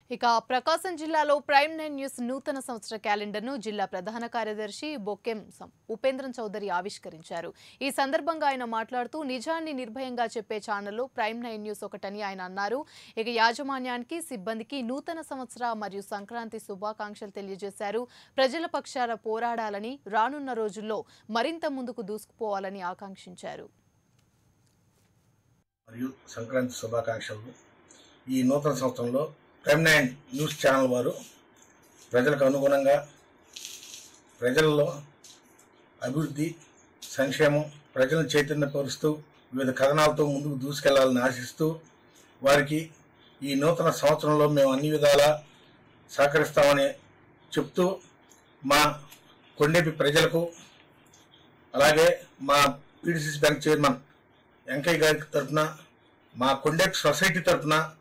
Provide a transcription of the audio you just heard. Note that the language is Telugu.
ఇక ప్రకాశం జిల్లాలో ప్రైమ్ నైన్ న్యూస్ నూతన సంవత్సర క్యాలెండర్ను జిల్లా ప్రధాన కార్యదర్శి బొక్కెం సం- ఉపేంద్రన్ చౌదరి ఆవిష్కరించారు ఈ సందర్భంగా ఆయన మాట్లాడుతూ నిజాన్ని నిర్భయంగా చెప్పే ఛానల్లో ప్రైమ్ నైన్ న్యూస్ ఒకటని ఆయన అన్నారు ఇక యాజమాన్యానికి సిబ్బందికి నూతన సంవత్సర మరియు సంక్రాంతి శుభాకాంక్షలు తెలియజేశారు ప్రజల పక్షాన పోరాడాలని రానున్న రోజుల్లో మరింత ముందుకు దూసుకుపోవాలని ఆకాంక్షించారు మరియు సంక్రాంతి శుభాకాంక్షలు ఈ నూతన సంవత్సరంలో ప్రైమ్ నైన్ న్యూస్ ఛానల్ వారు ప్రజలకు అనుగుణంగా ప్రజల్లో అభివృద్ధి సంక్షేమం ప్రజలను చైతన్యపరుస్తూ వివిధ కథనాలతో ముందుకు దూసుకెళ్లాలని ఆశిస్తూ వారికి ఈ నూతన సంవత్సరంలో మేము అన్ని విధాలా సహకరిస్తామని చెప్తూ మా కొండేపి ప్రజలకు అలాగే మా పీడిసిసి బ్యాంక్ చైర్మన్ వెంకయ్య గారి తరఫున మా కొండేపి సొసైటీ తరఫున